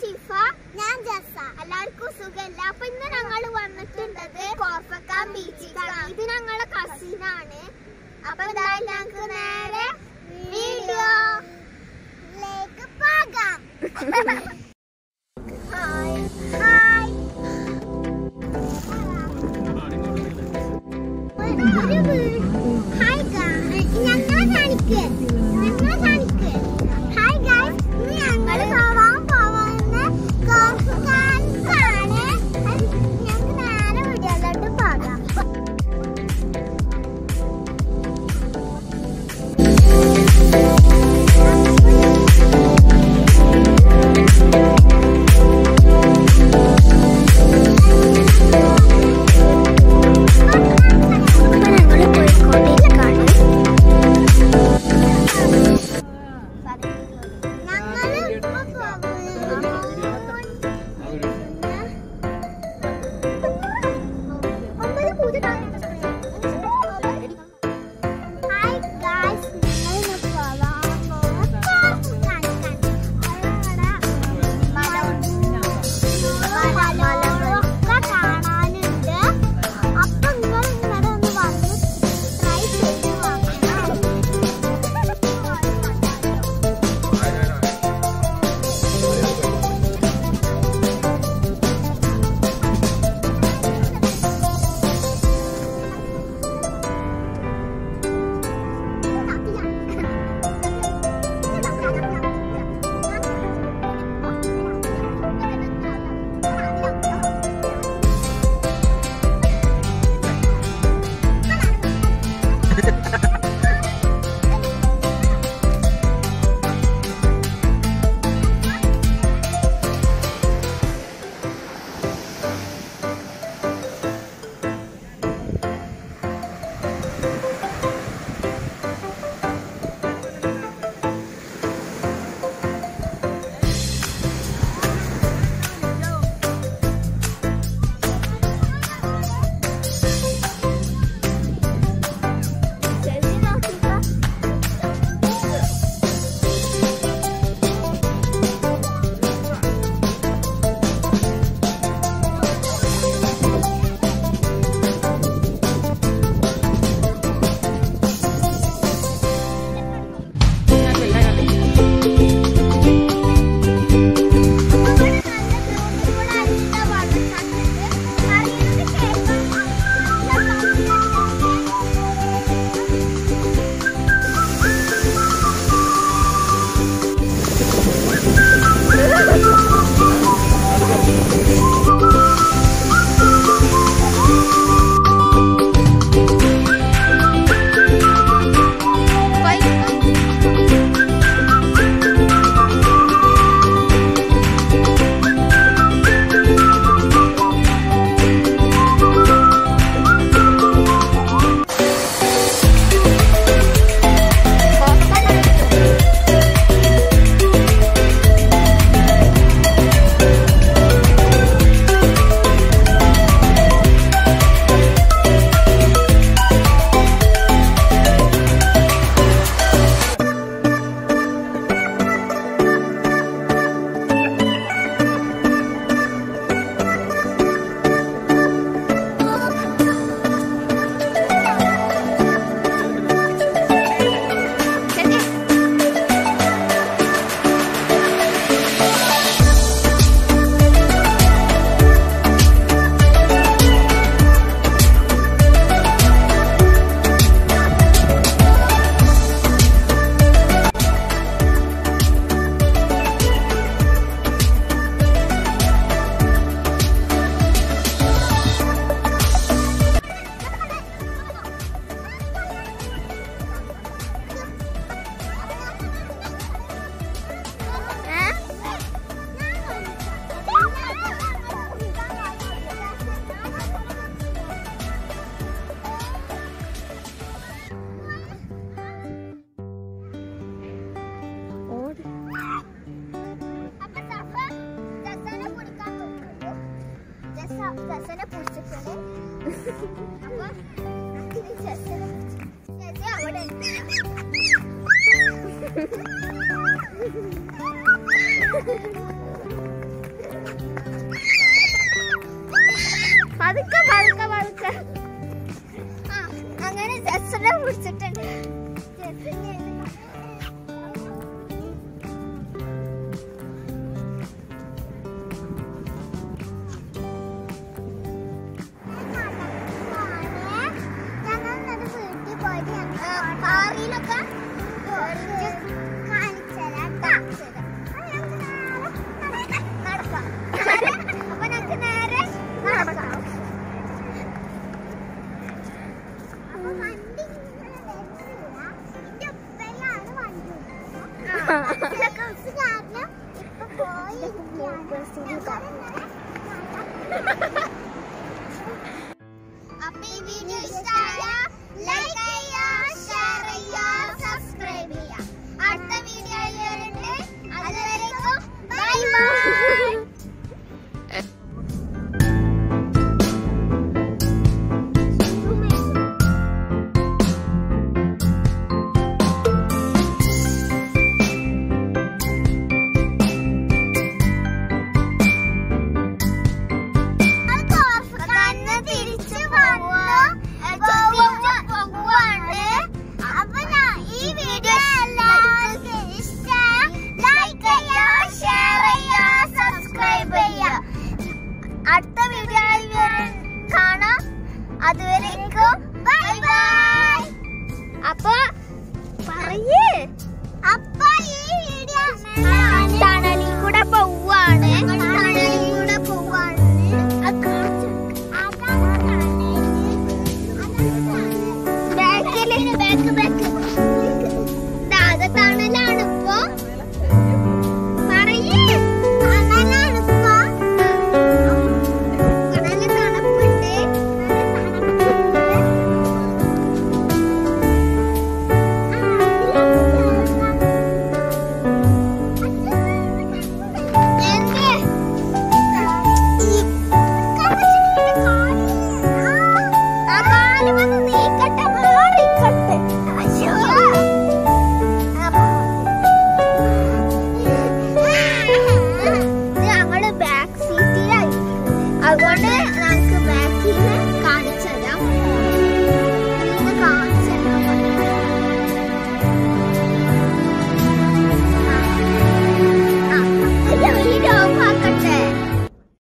ഷിഫ ഞാൻ ജസ എല്ലാവർക്കും സുഖല്ല അപ്പൊ ഇന്ന് ഞങ്ങൾ വന്നിട്ടുണ്ടത് കോർഫക്ക ബീച്ചിലാണ് ഇത് ഞങ്ങളെ കസിനാണ് അപ്പൊ എന്തായാലും ഞങ്ങൾക്ക് നേരെ വീഡിയോയിലേക്ക് പോകാം ഹായ് ഹായ് ഹായ് ഞങ്ങളെ കാണിക്ക് ഞങ്ങളെ കാണിക്ക് ഹായ് ഗൈസ് ഇന്ന് ഞങ്ങൾ പോവാൻ പോകുന്ന കോർഫുകാർക്കാണ് ഞങ്ങൾക്ക് നേരെ വീഡിയോയിലോട്ട് പോകാം ഞങ്ങൾ കോഴിക്കോട്ടേക്കാണ് ഞങ്ങൾ ഇപ്പൊ ഹായ് ഗായ്സ് ഞങ്ങൾ പോവാൻ പോകുന്ന മലകളൊക്കെ കാണാനുണ്ട് അപ്പൊ നിങ്ങൾ ഇങ്ങനെ ഒന്ന് വന്ന് ട്രൈ ചെയ്ത് നോക്കണം ജസനെ പിടിച്ചിട്ടുണ്ട് അപ്പൊ ഇത് ജസനെ ജസ അവിടെ ഉണ്ട്. പതുക്കെ പതുക്കെ പതുക്കെ ആ അങ്ങനെ ജസ്റ്റിനെ പിടിച്ചിട്ടുണ്ട് ജസ്റ്റിനെ കാറിലൊക്കെ നടക്കാം അപ്പൊ ഞങ്ങക്ക് നേരെ നടക്കാം അപ്പൊ വണ്ടി ഇങ്ങനെ വരുന്നില്ല. ഇതിന്റെ ഒപ്പലാണ് വണ്ടി ചില ബസ് കാരണം ഇപ്പൊ പോയിരിക്കുകയാണ് ഞങ്ങളിങ്ങനെ നടക്കാം.